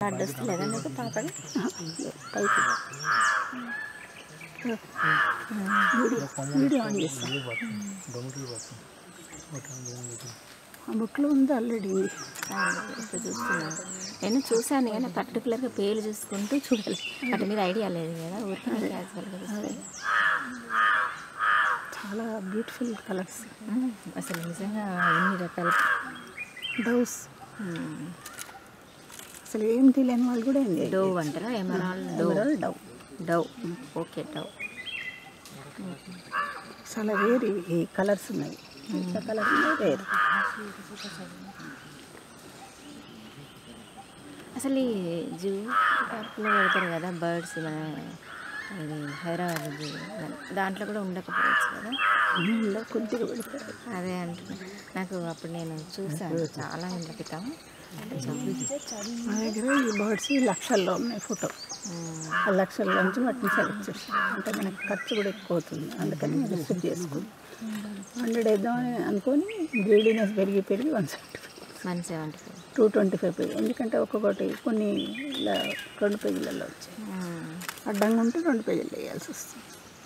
అడ్డు వస్తలేదా నీకు పాపడి పైకి వీడియో వీడియో ఆన్ చేస్తాను ఆ బుక్లో ఉంది ఆల్రెడీ ఉంది ఇప్పుడు చూస్తున్నాను నేను చూశాను కానీ పర్టికులర్గా పేర్లు చూసుకుంటూ చూడాలి వాటి మీద ఐడియా లేదు కదా ఊరికే క్యాజువల్గా చూస్తే చాలా బ్యూటిఫుల్ కలర్స్ ఉమ్, అసలు నిజంగా ఎన్ని రకాల డౌస్ ఉమ్, అసలు ఏం తెలియని వాళ్ళు కూడా ఎంజాయ్ డవ్ అంటారా emerald dove emerald dove dove okay dove చాలా వేరు ఈ కలర్స్ ఉన్నాయి ఇట్లా కలర్ ఉన్నాయి వేరు అసలు ఈ జూ పార్క్లో పెడతారు కదా బర్డ్స్ మన ఇది హైదరాబాద్ జూ దాంట్లో కూడా ఉండకపోవచ్చు కదా ఇందులో కొద్దిగా పెడతారు అదే అంటున్నా నాకు అప్పుడు నేను చూసాను చాలా ఏళ్ళ క్రితం మా దగ్గర ఈ బర్డ్స్ లక్షల్లో ఉన్నాయి ఫోటో ఉమ్, ఆ లక్షల నుంచి వాటిని సెలెక్ట్ చేస్తాం అంటే మనకి ఖర్చు కూడా ఎక్కువ అవుతుంది అందుకని రిసీవ్ చేసుకుని హండ్రెడ్ వేద్దామని అనుకొని గ్రీడీనెస్ పెరిగి పెరిగి one seventy five one seventy five two twenty five page ఎందుకంటే ఒక్కొక్కటి కొన్ని ఇలా రెండు పేజీలలో వచ్చాయి అడ్డంగా ఉంటే రెండు పేజీలు వేయాల్సి వస్తుంది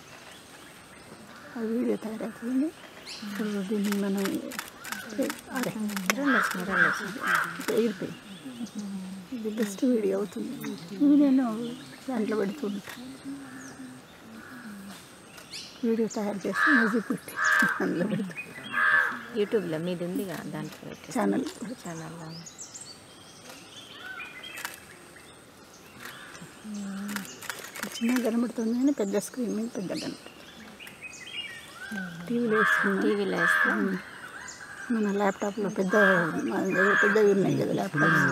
ఆ వీడియో తయారవుతుంది ఇప్పుడు దీన్ని మనం అదే రెండు వచ్చినాయి రెండు వచ్చినాయి ఎగిరిపోయి ఇది బెస్ట్ వీడియో అవుతుంది ఇవి నేను దాంట్లో పెడుతూ ఉంటాను వీడియో తయారు చేసి మ్యూజిక్ పెట్టి అందులో పెడుతూ యూట్యూబ్లో మీది ఉంది కదా దాంట్లో పెట్టి ఛానల్ ఛానల్లో చిన్నగా కనబడుతుంది కానీ పెద్ద స్క్రీన్ మీద పెద్ద కనబడుతుంది టీవీలో వేసుకున్నాం టీవీలో వేస్తే మన ల్యాప్టాప్లో పెద్ద మన దగ్గర పెద్దవి ఉన్నాయి కదా ల్యాప్టాప్స్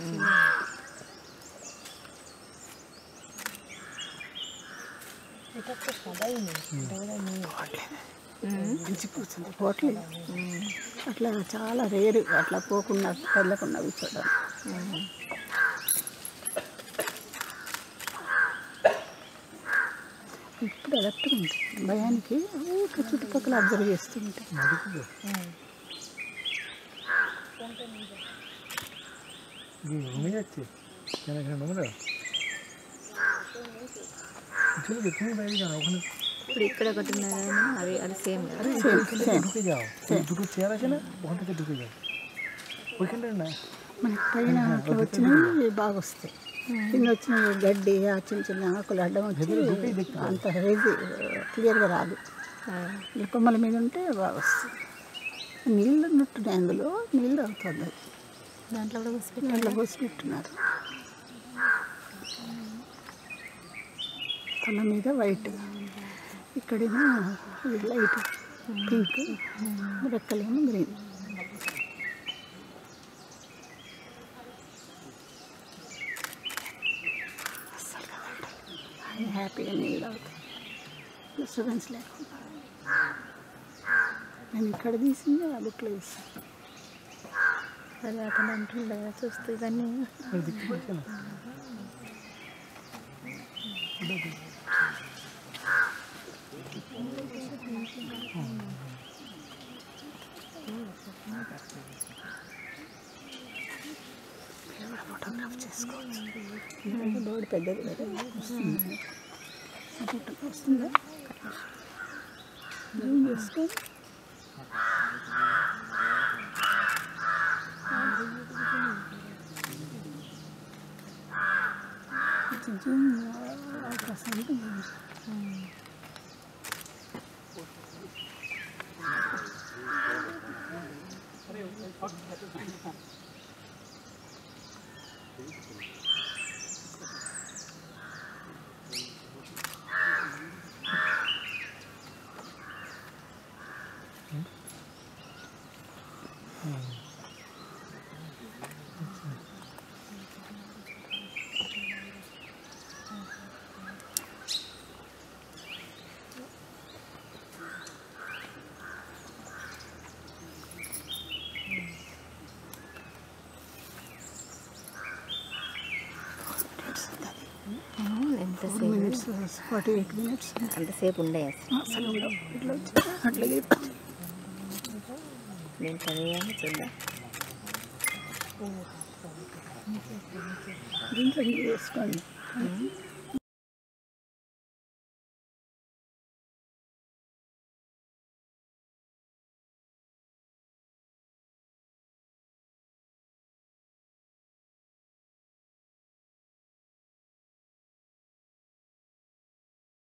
మంచి కూర్చుంది పోవట్లేదు అట్లా చాలా రేరు అట్లా పోకుండా కదలకుండా కూర్చోవడం ఇప్పుడు అలర్ట్గా ఉంటుంది భయానికి ఊరికే చుట్టుపక్కల అబ్జర్వ్ చేస్తుంటే ঘুমিয়ে যাচ্ছে কেন এখানে নোংরা চলো গে, তুমি বাইরে যাও না, ওখানে ఇప్పుడు ఇక్కడ ఒకటి ఉన్నది కదా అది అది సేమ్ కదా ওইখান থেকে ঢুকে যাও ওই দুটো চেয়ার আছে না ওখান থেকে ঢুকে যাও ওইখানটায় না మనకి పైన అట్లా వచ్చినవి బాగా వస్తాయి కింద వచ్చిన గడ్డి ఆ చిన్న చిన్న ఆకులు అడ్డం వచ్చి అంత హెవీ క్లియర్గా రాదు ఆ, ఈ కొమ్మల మీద ఉంటే బాగా వస్తుంది నీళ్ళు ఉన్నట్టున్నాయి అందులో నీళ్ళు అవుతుంది అది దాంట్లో కూడా పోసి నీళ్ళు పోసి పెట్టున్నారు తల మీద వైట్ ఇక్కడేమో ఇది లైట్ పింక్ రెక్కలేమో గ్రీన్ అస్సలు కదండి హ్యాపీగా నీళ్ళు తాగుతాయి డిస్టర్బెన్స్ లేకుండా నేను ఇక్కడ తీసింది ఆ బుక్లో తీసాను అది అతను అంటుండే కదా చూస్తూ ఇవన్నీ আর দেখতে পাচ্ছ না ఫోటోగ్రాఫ్ చేసుకోవచ్చు ఎందుకంటే బోర్డు పెద్దది కదా వస్తుంది ఆ ఫోటో వస్తుందా జూమ్ చేసుకో కొంచెం జూమ్ అవకాశం ఉంటుంది ఎంతసేపు మినిట్స్ ఫార్టీ ఎయిట్ మినిట్స్ అంతసేపు ఉండే అసలు అసలు ఉండవు ఇట్లా వచ్చి అట్లా తిరిగి నేను చదివాను చూద్దాం దీంట్లో చేసుకోండి